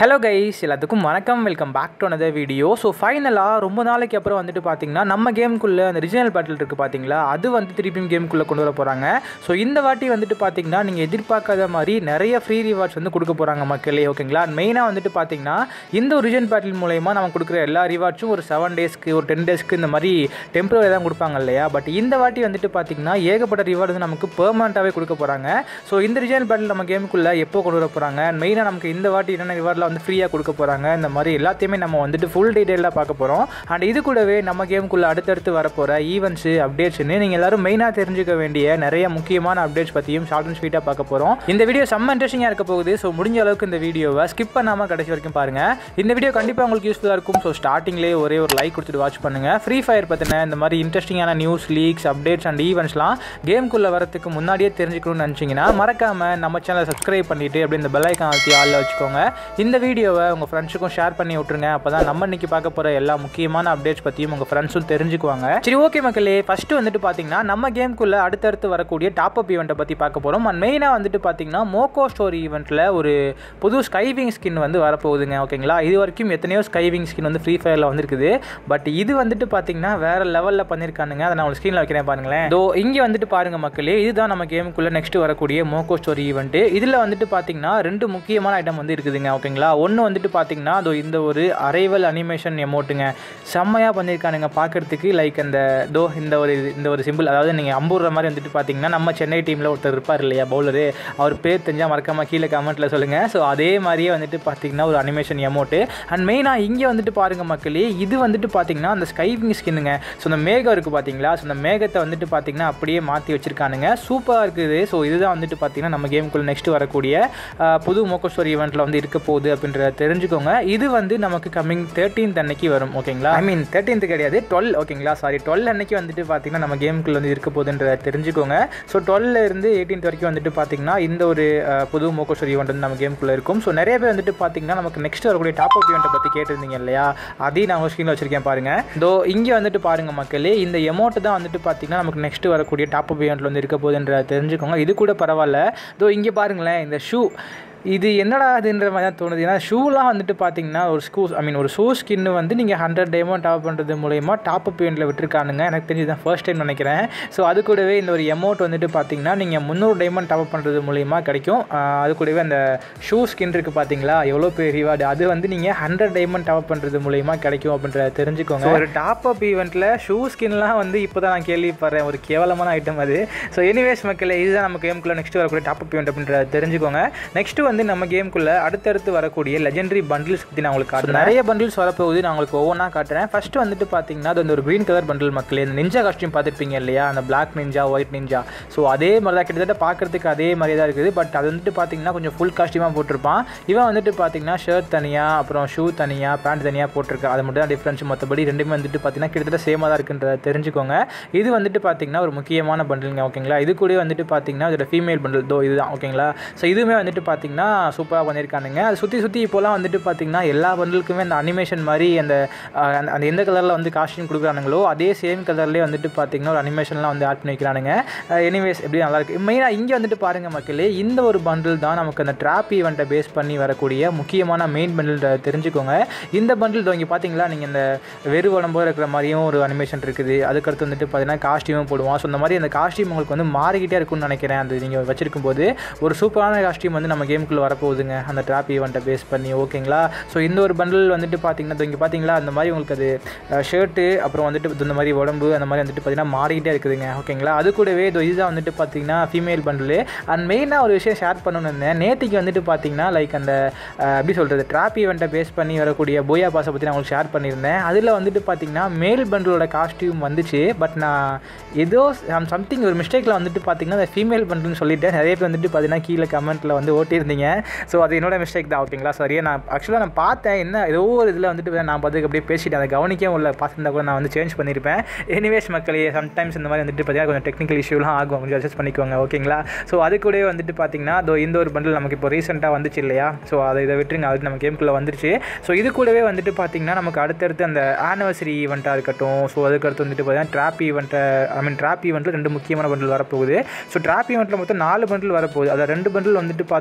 Hello guys எல்லாத்துக்கும் வணக்கம் welcome back to another video so ஃபைனலாக ரொம்ப நாளைக்கு அப்புறம் வந்துட்டு பார்த்தீங்கன்னா நம்ம கேமுக்குள்ளே அந்த ரிஜினல் பேட்டில் இருக்குது பார்த்தீங்களா அது வந்து திருப்பியும் கேமுக்குள்ளே கொண்டு வர போகிறாங்க ஸோ இந்த வாட்டி வந்துட்டு பார்த்தீங்கன்னா நீங்கள் எதிர்பார்க்காத மாதிரி நிறைய ஃப்ரீ ரிவார்ட்ஸ் வந்து கொடுக்க போகிறாங்க மக்களே ஓகேங்களா மெயினாக வந்துட்டு பார்த்தீங்கன்னா இந்த ஒரு ரிஜன் பேட்டில் மூலயமா நம்ம கொடுக்குற எல்லா ரிவார்ட்ஸும் ஒரு செவன் டேஸ்க்கு ஒரு டென் டேஸ்க்கு இந்த மாதிரி டெம்பரரி தான் கொடுப்பாங்க இல்லையா பட் இந்த வாட்டி வந்துட்டு பார்த்தீங்கன்னா ஏகப்பட்ட ரிவார்டு வந்து நமக்கு பெர்மனண்ட்டாகவே கொடுக்க போகிறாங்க ஸோ இந்த ரிஜனல் பேட்டில் நம்ம கேமுக்குள்ளே எப்போ கொண்டு வர போகிறாங்க மெயினாக நமக்கு இந்த வாட்டி என்னென்ன ரிவார்டில் வந்து ஃப்ரீயாக கொடுக்க போகிறாங்க இந்த மாதிரி எல்லாத்தையுமே நம்ம வந்துட்டு ஃபுல் டீட்டெயிலாக பார்க்க போகிறோம் அண்ட் இது கூடவே நம்ம கேமுக்குள்ளே அடுத்தடுத்து வரப்போகிற ஈவெண்ட்ஸு அப்டேட்ஸ்னு நீங்கள் எல்லாரும் மெயினாக தெரிஞ்சுக்க வேண்டிய நிறைய முக்கியமான அப்டேட்ஸ் பற்றியும் ஷார்ட் அண்ட் ஸ்வீட்டாக பார்க்க போகிறோம் இந்த வீடியோ செம்ம இன்ட்ரெஸ்டிங்காக இருக்க போகுது ஸோ முடிஞ்ச அளவுக்கு இந்த வீடியோவை ஸ்கிப் பண்ணாமல் கடைசி வரைக்கும் பாருங்கள் இந்த வீடியோ கண்டிப்பாக உங்களுக்கு யூஸ்ஃபுல்லாக இருக்கும் ஸோ ஸ்டார்டிங்லேயே ஒரே ஒரு லைக் கொடுத்துட்டு வாட்ச் பண்ணுங்கள் ஃப்ரீ ஃபயர் பற்றின இந்த மாதிரி இன்ட்ரெஸ்டிங்கான நியூஸ் லீக்ஸ் அப்டேட்ஸ் அண்ட் ஈவெண்ட்ஸ்லாம் கேமுக்குள்ளே வரதுக்கு முன்னாடியே தெரிஞ்சுக்கணும்னு நினச்சிங்கன்னா மறக்காமல் நம்ம சேனலை சப்ஸ்கிரைப் பண்ணிவிட்டு அப்படி இந்த பெல் ஐக்கான் அழுத்தி ஆளில் வச்சுக்கோங்க இந்த வீடியோவை உங்கள் ஃப்ரெண்ட்ஸுக்கும் ஷேர் பண்ணி விட்ருங்க அப்போ தான் நம்ம இன்னைக்கு பார்க்க போகிற எல்லா முக்கியமான அப்டேட்ஸ் பற்றியும் உங்கள் ஃப்ரெண்ட்ஸும் தெரிஞ்சுக்குவாங்க சரி ஓகே மக்களே ஃபஸ்ட்டு வந்துட்டு பார்த்தீங்கன்னா நம்ம கேமுக்குள்ளே அடுத்தடுத்து வரக்கூடிய டாப் அப் ஈவெண்ட்டை பற்றி பார்க்க போகிறோம் அண்ட் மெயினாக வந்துட்டு பார்த்தீங்கன்னா மோக்கோ ஸ்டோரி ஈவெண்ட்டில் ஒரு புது ஸ்கைவிங் ஸ்கின் வந்து வரப்போகுதுங்க ஓகேங்களா இது வரைக்கும் எத்தனையோ ஸ்கைவிங் ஸ்கின் வந்து ஃப்ரீ ஃபயரில் வந்திருக்குது பட் இது வந்துட்டு பார்த்தீங்கன்னா வேறு லெவலில் பண்ணியிருக்கானுங்க அதை நான் உங்களுக்கு ஸ்க்ரீனில் வைக்கிறேன் பாருங்களேன் தோ இங்கே வந்துட்டு பாருங்க மக்களே இதுதான் நம்ம கேமுக்குள்ளே நெக்ஸ்ட் வரக்கூடிய மோக்கோ ஸ்டோரி ஈவெண்ட்டு இதில் வந்துட்டு பார்த்தீங்கன்னா ரெண்டு முக்கியமான ஐட்டம் வந்து இருக்குதுங்க ஓகேங்களா ஒன்று வந்துட்டு பார்த்தீங்கன்னா அதோ இந்த ஒரு அரைவல் அனிமேஷன் எமௌண்ட்டுங்க செம்மையாக பண்ணியிருக்கானுங்க பார்க்குறதுக்கு லைக் அந்த தோ இந்த ஒரு இது- இந்த ஒரு சிம்பிள் அதாவது நீங்கள் அம்பூர்ற மாதிரி வந்துட்டு பார்த்தீங்கன்னா நம்ம சென்னை டீமில் ஒருத்தர் இருப்பார் இல்லையா பவுலரு அவர் பேர் தெரிஞ்சால் மறக்காமல் கீழே கமெண்ட்டில் சொல்லுங்கள் ஸோ அதே மாதிரியே வந்துட்டு பார்த்தீங்கன்னா ஒரு அனிமேஷன் எமௌண்ட்டு அண்ட் மெயினாக இங்கே வந்துட்டு பாருங்கள் மக்களே இது வந்துட்டு பார்த்தீங்கன்னா அந்த ஸ்கைவிங் ஸ்கின்னுங்க ஸோ இந்த மேகம் இருக்குது பார்த்தீங்களா ஸோ இந்த மேகத்தை வந்துட்டு பார்த்தீங்கன்னா அப்படியே மாற்றி வச்சிருக்கானுங்க சூப்பராக இருக்குது ஸோ இதுதான் வந்துட்டு பார்த்தீங்கன்னா நம்ம கேமுக்குள்ள நெக்ஸ்ட் வரக்கூடிய அஹ், புது மோக்கோஸ்டோரி ஈவெண்ட்டில் வந்து இருக்க போகுது அப்படின்றத தெரிஞ்சுக்கோங்க இது வந்து நமக்கு கம்மிங் தேர்ட்டீன்த் அன்னைக்கு வரும் ஓகேங்களா ஐ மீன் தேர்ட்டீன்த் கிடையாது டுவெல் ஓகேங்களா சாரி டுவெல் அன்னைக்கு வந்துட்டு பார்த்தீங்கன்னா நம்ம கேமுக்குள்ள வந்து இருக்க போகுதுன்றத தெரிஞ்சுக்கோங்க ஸோ டுவெல்ல இருந்து எயிட்டீன்த் வரைக்கும் வந்துட்டு பார்த்தீங்கன்னா இந்த ஒரு அஹ், புது மோக்கோஸ்டோரி ஈவெண்ட் வந்து நம்ம கேமுக்குள்ள இருக்கும் ஸோ நிறைய பேர் வந்துட்டு பார்த்தீங்கன்னா நமக்கு நெக்ஸ்ட் வரக்கூடிய டாப் அப் ஈவெண்ட்டை பற்றி கேட்டிருந்தீங்க இல்லையா அதையும் நான் உங்கள் ஸ்க்ரீனில் வச்சிருக்கேன் பாருங்க தோ இங்கே வந்துட்டு பாருங்க மக்களே இந்த எமௌண்ட் தான் வந்துட்டு பார்த்தீங்கன்னா நமக்கு நெக்ஸ்ட் வரக்கூடிய டாப் அப் ஈவெண்ட்டில் வந்து இருக்க போகுதுன்றத தெரிஞ்சுக்கோங்க இது கூட பரவாயில்ல தோ இங்கே பாருங்களேன் இந்த ஷூ இது என்னடா அதுன்ற மாதிரி தான் தோணுது ஏன்னா ஷூலாம் வந்துட்டு பார்த்தீங்கன்னா ஒரு ஸ்கூ ஐ மீன் ஒரு ஷூ ஸ்கின்னு வந்து நீங்கள் ஹண்ட்ரட் டைமண்ட் டாப் பண்ணுறது மூலயமா டாப் அப் ஈவெண்ட்டில் விட்டுருக்கானுங்க எனக்கு தெரிஞ்சு தான் ஃபர்ஸ்ட் டைம் நினைக்கிறேன் ஸோ அது கூடவே இந்த ஒரு எமௌண்ட் வந்துட்டு பார்த்தீங்கன்னா நீங்கள் முந்நூறு டைமண்ட் டாப் அப் பண்ணுறது மூலயமா கிடைக்கும் ஆஹ் அது கூடவே அந்த ஷூ ஸ்கின் இருக்குது பார்த்தீங்களா எவ்வளோ பெரிய ரிவார்டு அது வந்து நீங்கள் ஹண்ட்ரட் டைமண்ட் டாப் பண்ணுறது மூலயமா கிடைக்கும் அப்படின்றத தெரிஞ்சுக்கோங்க ஒரு டாப் அப் ஈவெண்ட்டில் ஷூ ஸ்கின்லாம் வந்து இப்போ தான் நான் கேள்விப்படுறேன் ஒரு கேவலமான ஐட்டம் அது ஸோ எனிவேஸ் மக்களே இதுதான் நம்ம கேமுக்குள்ளே நெக்ஸ்ட் வரக்கூடிய டாப் அப் ஈவெண்ட் அப்படின்றத தெரிஞ்சுக்கோங்க நெக்ஸ்ட் வந்து நம்ம கேமுக்குள்ளே அடுத்தடுத்து வரக்கூடிய லெஜெண்டரி பண்டில்ஸ் பற்றி நான் உங்களுக்கு காட்டுறேன் நிறைய பண்டில்ஸ் வரப்போகுது நான் உங்களுக்கு ஒவ்வொன்றா காட்டுறேன் ஃபர்ஸ்ட் வந்துட்டு பார்த்தீங்கன்னா அது அந்த ஒரு க்ரீன் கலர் பண்டில் மக்களே இந்த நிஞ்சா காஸ்டியூம் பார்த்துருப்பீங்க இல்லையா அந்த black ninja white ninja so அதே மாதிரி தான் கிட்டத்தட்ட பார்க்கறதுக்கு அதே மாதிரி தான் இருக்குது பட் அது வந்துட்டு பார்த்தீங்கன்னா கொஞ்சம் ஃபுல் காஸ்டியூமாக போட்டிருப்பான் இவன் வந்துட்டு பார்த்தீங்கன்னா ஷர்ட் தனியாக அப்புறம் ஷூ தனியாக பேண்ட் தனியாக போட்டிருக்கான் அது மட்டும் தான் டிஃப்ரென்ஸ் மற்றபடி ரெண்டுமே வந்துட்டு பார்த்தீங்கன்னா கிட்டத்தட்ட சேமாக தான் இருக்குன்றத தெரிஞ்சுக்கோங்க இது வந்துட்டு பார்த்தீங்கன்னா ஒரு முக்கியமான பண்டிலுங்க ஓகேங்களா இது கூட வந்துட்டு பார்த்தீங்கன்னா இதோட ஃபீமேல் பண்டில் தோ இதுதான் ஓகேங்களா ஸோ இதுவுமே வந்துட்டு பார்த்தீங்கன்னா சூப்பராக பண்ணியிருக்கானுங்க அது சுற்றி சுற்றி இப்போலாம் வந்துட்டு பார்த்தீங்கன்னா எல்லா பண்டிலுக்குமே அந்த அனிமேஷன் மாதிரி அந்த அஹ், அந்த- அந்த எந்த கலரில் வந்து காஸ்டியூம் கொடுக்குறானுங்களோ அதே சேம் கலர்லேயே வந்துட்டு பார்த்தீங்கன்னா ஒரு அனிமேஷன்லாம் வந்து ஆட் பண்ணி வைக்கிறானுங்க எனிவேஸ் எப்படி நல்லா இருக்கு மெயினாக இங்கே வந்துட்டு பாருங்க மக்களே இந்த ஒரு பண்டில் தான் நமக்கு அந்த ட்ராப் ஈவெண்ட்டை பேஸ் பண்ணி வரக்கூடிய முக்கியமான மெயின் பண்டில் தெரிஞ்சுக்கோங்க இந்த பண்டில் இங்கே பார்த்தீங்களா நீங்கள் இந்த வெறு உடம்போடு இருக்கிற மாதிரியும் ஒரு அனிமேஷன் இருக்குது அதுக்கடுத்து வந்துட்டு பார்த்தீங்கன்னா காஸ்டியூமும் போடுவோம் ஸோ இந்த மாதிரி அந்த காஸ்டியூம் உங்களுக்கு வந்து மாறிக்கிட்டே இருக்கும்னு நினைக்கிறேன் அது நீங்கள் வச்சிருக்கும் போது ஒரு சூப்பரான காஸ்டியூம் வந்து நம்ம கேமுக்குள்ளே வரப்போகுதுங்க அந்த ட்ராப் ஈவெண்ட்டை பேஸ் பண்ணி ஓகேங்களா ஸோ இந்த ஒரு பண்டில் வந்துட்டு பார்த்தீங்கன்னா இங்கே பார்த்தீங்களா அந்த மாதிரி உங்களுக்கு அது ஷர்ட்டு அப்புறம் வந்துட்டு இந்த மாதிரி உடம்பு அந்த மாதிரி வந்துட்டு பார்த்தீங்கன்னா மாறிக்கிட்டே இருக்குதுங்க ஓகேங்களா அது கூடவே இதோ இதுதான் வந்துட்டு பார்த்தீங்கன்னா ஃபீமேல் பண்டில் அண்ட் மெயினாக ஒரு விஷயம் ஷேர் பண்ணணும்னு இருந்தேன் நேற்றுக்கு வந்துட்டு பார்த்தீங்கன்னா லைக் அந்த அஹ், எப்படி சொல்கிறது ட்ராப் ஈவெண்ட்டை பேஸ் பண்ணி வரக்கூடிய போயா பாஸை பற்றி நான் உங்களுக்கு ஷேர் பண்ணியிருந்தேன் அதில் வந்துட்டு பார்த்தீங்கன்னா மேல் பண்டிலோட காஸ்டியூம் வந்துச்சு பட் நான் ஏதோ சம்திங் ஒரு மிஸ்டேக்கில் வந்துட்டு பார்த்தீங்கன்னா அந்த ஃபீமேல் பண்டில்னு சொல்லிட்டேன் நிறைய பேர் வந்துட்டு பார்த்தீங்கன்னா கீழே கமெண்ட்டில் வந்து ஓட்டியிருந்தீங்க ஸோ அது என்னோட மிஸ்டேக் தான் ஓகேங்களா சரியா நான் ஆக்சுவலாக நான் பார்த்தேன் என்ன ஏதோ ஒரு இதில் வந்துட்டு நான் பார்த்துக்கு அப்படியே பேசிட்டேன் அதை கவனிக்கவும் இல்லை பார்த்துருந்தா கூட நான் வந்து சேஞ்ச் பண்ணியிருப்பேன் எனிவேஸ் மக்களே சம்டைம்ஸ் இந்த மாதிரி வந்துட்டு பார்த்தீங்கன்னா கொஞ்சம் டெக்னிக்கல் இஷ்யூலாம் ஆகும் கொஞ்சம் அட்ஜஸ்ட் பண்ணிக்கோங்க ஓகேங்களா ஸோ அது கூடவே வந்துட்டு பார்த்தீங்கன்னா அதோ இந்த ஒரு பண்டில் நமக்கு இப்போ ரீசெண்டாக வந்துச்சு இல்லையா ஸோ அதை இதை விட்டுருங்க அது நம்ம கேமுக்குள்ளே வந்துருச்சு ஸோ இது கூடவே வந்துட்டு பார்த்தீங்கன்னா நமக்கு அடுத்தடுத்து அந்த ஆனிவர்சரி ஈவெண்ட்டாக இருக்கட்டும் ஸோ அதுக்கடுத்து வந்துட்டு பார்த்தீங்கன்னா ட்ராப் ஈவெண்ட்டை ஐ மீன் ட்ராப் ஈவெண்ட்டில் ரெண்டு முக்கியமான பண்டில் வரப்போகுது ஸோ ட்ராப் ஈவெண்ட்டில் மொத்தம் நாலு பண்டில் வரப்போகுது அதில் ரெண்டு பண்டில் வந்துட்டு பார்த்தீங்கன்னா நமக்கு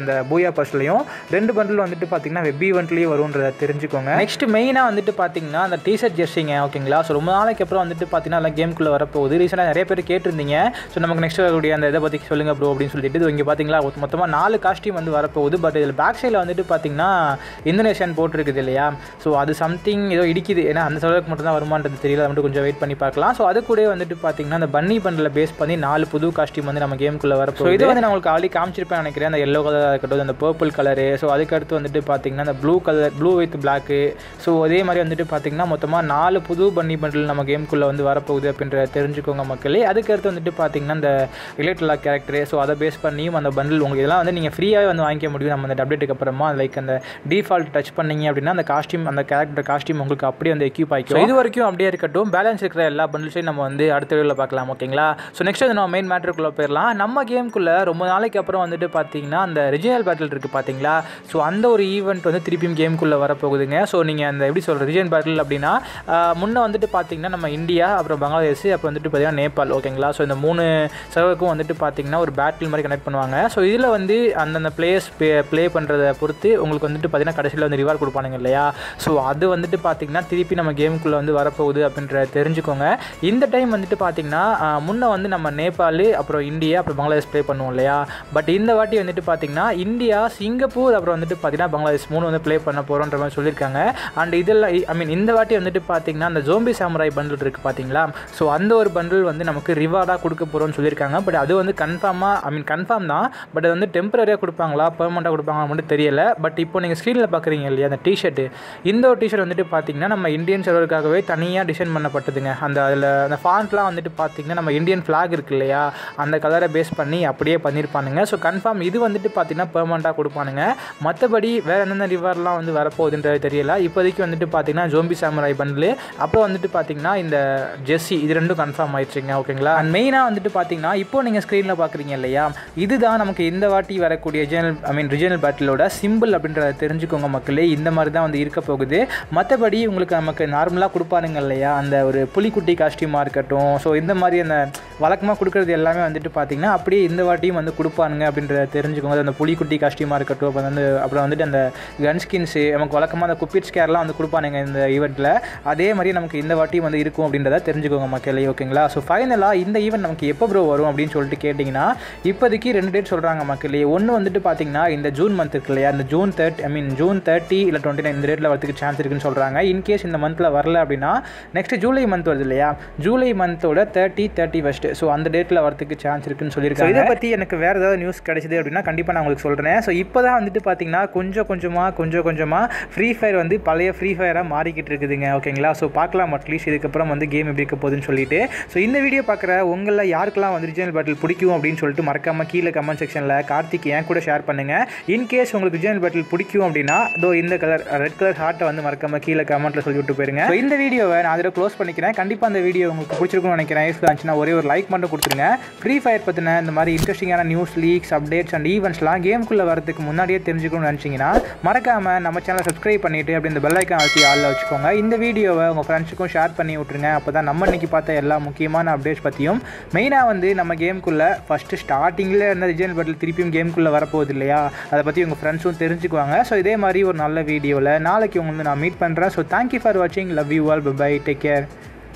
அந்த பூயா பஸ்லையும் ரெண்டு பண்டில் வந்துட்டு பார்த்தீங்கன்னா வெப் ஈவெண்ட்லேயும் வரும்ன்றத தெரிஞ்சுக்கோங்க நெக்ஸ்ட் மெயினாக வந்துட்டு பார்த்தீங்கன்னா அந்த டிஷர்ட் ஜெர்சிங்க ஓகேங்களா ஸோ ரொம்ப நாளைக்கு அப்புறம் வந்துட்டு பார்த்தீங்கன்னா எல்லாம் கேமுக்குள்ளே வரப்போகுது ரீசெண்டாக நிறைய பேர் கேட்டிருந்தீங்க ஸோ நமக்கு நெக்ஸ்ட் வரக்கூடிய அந்த இதை பற்றி சொல்லுங்கள் ப்ரோ அப்படின்னு சொல்லிட்டு இது இங்கே பார்த்தீங்களா மொத்தமாக நாலு காஸ்டியூம் வந்து வரப்போகுது பட் இதில் பேக் சைடில் வந்துட்டு பார்த்தீங்கன்னா இந்தோனேஷியன் போட்டிருக்குது இல்லையா ஸோ அது சம்திங் ஏதோ இடிக்குது ஏன்னா அந்த செலவுக்கு மட்டும் தான் வருமானது தெரியல அது மட்டும் கொஞ்சம் வெயிட் பண்ணி பார்க்கலாம் ஸோ அது கூட வந்துட்டு பார்த்தீங்கன்னா அந்த பன்னி பண்டில் பேஸ் பண்ணி நாலு புது காஸ்டியூம் வந்து நம்ம கேமுக்குள்ளே வரப்போகுது இது வந்து நான் உங்களுக்கு ஆல்ரெடி காமிச்சிருப்பேன் நினைக்கிறேன் அந்த எல்லோ கலராக இருக்கட்டும் அந்த பர்பிள் கலரு ஸோ அதுக்கடுத்து வந்துட்டு பார்த்தீங்கன்னா அந்த blue colour blue with black so அதே மாதிரி வந்துட்டு பார்த்தீங்கன்னா மொத்தமாக நாலு புது பன்னி பண்டில் நம்ம கேமுக்குள்ளே வந்து வரப்போகுது அப்படின்ற தெரிஞ்சுக்கோங்க மக்களே அதுக்கடுத்து வந்துட்டு பார்த்தீங்கன்னா இந்த ரிலேட்டலா கேரக்டரு ஸோ அதை பேஸ் பண்ணியும் அந்த பண்டில் உங்களுக்கு இதெல்லாம் வந்து நீங்கள் ஃப்ரீயாகவே வந்து வாங்கிக்க முடியும் நம்ம அந்த அப்டேட்டுக்கு அப்புறமா லைக் அந்த டிஃபால்ட் டச் பண்ணீங்க அப்படின்னா அந்த காஸ்டியூம் அந்த கேரக்டர் காஸ்டியூம் உங்களுக்கு அப்படியே வந்து எக்யூப் ஆகிக்கும் இது வரைக்கும் அப்படியே இருக்கட்டும் பேலன்ஸ் இருக்கிற எல்லா பண்டில்ஸையும் நம்ம வந்து அடுத்த வீடியோவில் பார்க்கலாம் ஓகேங்களா ஸோ நெக்ஸ்ட் வந்து நம்ம மெயின் மேட்ருக்குள்ளே போயிடலாம் நம்ம கேமுக்குள்ளே ரொம்ப நாளைக்கு அப்புறம் வந்துட்டு பார்த்தீங்கன்னா அந்த ரிஜினல் பேட்டில் இருக்குது பார்த்தீங்களா ஸோ அந்த ஒரு ஈவெண்ட் வந்து திருப்பியும் கேமுக்குள்ளே வரப்போகுதுங்க ஸோ நீங்கள் அந்த எப்படி சொல்கிற ரிஜினல் பேட்டில் அப்படின்னா ஆஹ், முன்ன வந்துட்டு பார்த்தீங்கன்னா நம்ம இந்தியா அப்புறம் பங்களாதேஷ் அப்புறம் வந்துட்டு பார்த்தீங்கன்னா நேபாள் ஓகேங்களா ஸோ இந்த மூணு சர்வருக்கும் வந்துட்டு பார்த்தீங்கன்னா ஒரு பேட்டில் மாதிரி கனெக்ட் பண்ணுவாங்க ஸோ இதில் வந்து அந்தந்த பிளேயர்ஸ் ப்ளே பண்ணுறத பொறுத்து உங்களுக்கு வந்துட்டு பார்த்தீங்கன்னா கடைசியில் வந்து ரிவார்ட் கொடுப்பானுங்க இல்லையா ஸோ அது வந்துட்டு பார்த்தீங்கன்னா திருப்பி நம்ம கேமுக்குள்ளே வந்து வரப்போகுது அப்படின்ற தெரிஞ்சுக்கோங்க இந்த டைம் வந்துட்டு பார்த்தீங்கன்னா ஆஹ், முன்ன வந்து நம்ம நேபாள் அப்புறம் இந்தியா அப்புறம் பங்களாதேஷ் ப்ளே பண்ணுவோம் இல்லையா பட் இந்த வாட்டி வந்துட்டு பார்த்தீங்கன்னா இந்தியா சிங்கப்பூர் அப்புறம் வந்துட்டு பார்த்தீங்கன்னா பங்களாதேஷ் மூணு வந்து ப்ளே பண்ண போகிறோன்ற மாதிரி சொல்லியிருக்காங்க அண்ட் இதெல்லாம் ஐ மீன் இந்த வாட்டி வந்துட்டு பார்த்தீங்கன்னா அந்த ஜோம்பி சாமுராய் பண்டில் இருக்குது பார்த்தீங்களா ஸோ அந்த ஒரு பண்டில் வந்து நமக்கு ரிவார்டாக கொடுக்க போகிறோம்னு சொல்லியிருக்காங்க பட் அது வந்து கன்ஃபார்மாக ஐ மீன் கன்ஃபார்ம் தான் பட் அது வந்து டெம்பரரியாக கொடுப்பாங்களா பெர்மனெண்ட்டாக கொடுப்பாங்களா மட்டும் தெரியல பட் இப்போ நீங்கள் ஸ்க்ரீனில் பார்க்குறீங்க இல்லையா அந்த டிஷர்ட்டு இந்த ஒரு டிஷர்ட் வந்துட்டு பார்த்தீங்கன்னா நம்ம இந்தியன் சர்வருக்காகவே தனியாக டிசைன் பண்ணப்பட்டதுங்க அந்த அதில் அந்த ஃபாண்ட்லாம் வந்துட்டு பார்த்தீங்கன்னா நம்ம இந்தியன் ஃப்ளாக் இருக்கு இல்லையா அந்த கலரை பேஸ் பண்ணி அப்படியே பண்ணியிருப்பானுங்க ஸோ கன்ஃபார்ம் இது வந்துட்டு பார்த்தீங்கன்னா பெர்மனெண்ட்டாக கொடுப்பானுங்க மற்றபடி வேறு எந்தெந்த ரிவார்ட்லாம் வந்து வரப்போகுதுன்றது தெரியல இப்போதைக்கு வந்துட்டு பார்த்தீங்கன்னா ஜோம்பி சாமுராய் பண்டில் அப்புறம் வந்துட்டு பார்த்தீங்கன்னா இந்த ஜெஸ்ஸி இது ரெண்டும் கன்ஃபார்ம் ஆயிடுச்சுங்க ஓகேங்களா அண்ட் மெயினாக வந்துட்டு பார்த்தீங்கன்னா இப்போ நீங்கள் ஸ்க்ரீனில் பார்க்குறீங்க இல்லையா இதுதான் நமக்கு இந்த வாட்டி வரக்கூடிய ரிஜினல் ஐ மீன் ரிஜினல் பேட்டிலோட சிம்பிள் அப்படின்றத தெரிஞ்சுக்கோங்க மக்களே இந்த மாதிரி தான் வந்து இருக்க போகுது மற்றபடி உங்களுக்கு நமக்கு நார்மலாக கொடுப்பானுங்க இல்லையா அந்த ஒரு புலிக்குட்டி காஸ்டியூமாக இருக்கட்டும் ஸோ இந்த மாதிரி அந்த வழக்கமாக கொடுக்குறது எல்லாமே வந்துட்டு பார்த்தீங்கன்னா அப்படியே இந்த வாட்டியும் வந்து கொடுப்பானுங்க அப்படின்றத தெரிஞ்சுக்கோங்க அது அந்த புலிக்குட்டி காஸ்டியூமாக இருக்கட்டும் அப்புறம் வந்து அப்புறம் வந்துட்டு அந்த கன் ஸ்கின்ஸு நமக்கு வழக்கமாக அந்த குப்பிட் ஸ்கேர்லாம் வந்து கொடுப்பானுங்க இந்த ஈவெண்ட்டில் அதே மாதிரி நமக்கு இந்த வாட்டியும் வந்து இருக்கும் அப்படின்றத தெரிஞ்சுக்கோங்க மக்களே ஓகேங்களா ஸோ ஃபைனலாக இந்த ஈவெண்ட் நமக்கு எப்போ ப்ரோ வரும் அப்படின்னு சொல்லிட்டு கேட்டிங்கன்னா இப்போதைக்கு ரெண்டு டேட் சொல்கிறாங்க மக்களே ஒன்று வந்துட்டு பார்த்தீங்கன்னா இந்த ஜூன் மந்த் இருக்கு இல்லையா இந்த June third I mean June thirty இல்லை டுவெண்ட்டி நைன் இந்த டேட்டில் வரதுக்கு சான்ஸ் இருக்குன்னு சொல்கிறாங்க இன்கேஸ் இந்த மந்தில் வரல அப்படின்னா நெக்ஸ்ட் ஜூலை மந்த் வருது இல்லையா ஜூலை மந்தோட தேர்ட்டி தேர்ட்டி ஃபஸ்ட்டு ஸோ அந்த டேட்டில் வரதுக்கு சான்ஸ் இருக்குன்னு சொல்லியிருக்காங்க இதை பற்றி எனக்கு வேறு ஏதாவது நியூஸ் கிடைச்சிது அப்படின்னா கண்டிப்பாக நான் உங்களுக்கு சொல்கிறேன் ஸோ இப்போ தான் வந்துட்டு பார்த்தீங்கன்னா கொஞ்சம் கொஞ்சமாக கொஞ்சம் கொஞ்சமாக ஃப்ரீ ஃபயர் வந்து பழைய ஃப்ரீ ஃபயராக மாறிக்கிட்டு இருக்குதுங்க ஓகேங்களா ஸோ பார்க்கலாம் அட்லீஸ்ட் இதுக்கப்புறம் வந்து கேம் எப்படி இருக்க போகுதுன்னு சொல்லிட்டு ஸோ இந்த வீடியோ பார்க்குற உங்களில் யாருக்கெல்லாம் வந்து ரிஜினல் பேட்டில் பிடிக்கும் அப்படின்னு சொல்லிட்டு மறக்காம கீழே கமெண்ட் செக்ஷனில் கார்த்திக் என் கூட ஷேர் பண்ணுங்கள் இன்கேஸ் உங்களுக்கு ரிஜினல் பேட்டில் பிடிக்கும் அப்படின்னா இதோ இந்த கலர் ரெட் கலர் ஹார்ட்டை வந்து மறக்காம கீழே கமெண்ட்டில் சொல்லி விட்டு போயிருங்க ஸோ இந்த வீடியோவை நான் அதில் க்ளோஸ் பண்ணிக்கிறேன் கண்டிப்பாக அந்த வீடியோ உங்களுக்கு பிடிச்சிருக்கும்னு நினைக்கிறேன் யூஸ்ஃபுல்லாக இருந்துச்சுன்னா ஒரே ஒரு லைக் மட்டும் கொடுத்துருங்க ஃப்ரீ ஃபயர் பற்றின இந்த மாதிரி இன்ட்ரெஸ்டிங்கான நியூஸ் லீக்ஸ் அப்டேட்ஸ் அண்ட் ஈவெண்ட்ஸ்லாம் கேமுக்குள்ளே வரதுக்கு முன்னாடியே தெரிஞ்சுக்கணும்னு நினச்சிங்கன்னா மறக்காமல் நம்ம சேனலை சப்ஸ்கிரைப் பண்ணிவிட்டு அப்படி இந்த பெல் ஐக்கான் அழுத்தி ஆளில் வச்சுக்கோங்க இந்த வீடியோவை உங்கள் ஃப்ரெண்ட்ஸுக்கும் ஷேர் பண்ணி விட்ருங்க அப்போ தான் நம்ம இன்னைக்கு பார்த்த எல்லா முக்கியமான அப்டேட்ஸ் பற்றியும் மெயினாக வந்து நம்ம கேமுக்குள்ளே ஃபஸ்ட்டு ஸ்டார்டிங்கில் இருந்த ரிஜினல் பேட்டில் திருப்பியும் கேமுக்குள்ளே வரப்போகுது இல்லையா அதை பற்றி உங்கள் ஃப்ரெண்ட்ஸும் தெரிஞ்சுக்குவாங்க ஸோ இதே மாதிரி ஒரு நல்ல வீடியோவில் நாளைக்கு உங்களுக்கு நான் மீட் பண்ணுறேன் ஸோ தேங்க்யூ ஃபார் வாட்சிங் love you all bye take care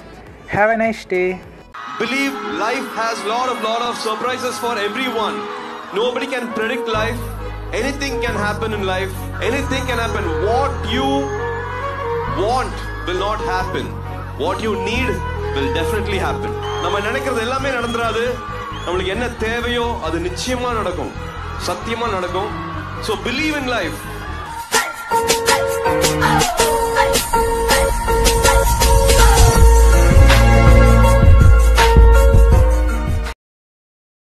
have a nice day Believe life has lot of lot of surprises for everyone. Nobody can predict life. Anything can happen in life. Anything can happen. What you want will not happen. What you need will definitely happen. நம்ம நினைக்கிறது எல்லாமே நடந்துராது நம்மளுக்கு என்ன தேவையோ அது நிச்சயமா நடக்கும் சத்தியமா நடக்கும் so believe in life Oh,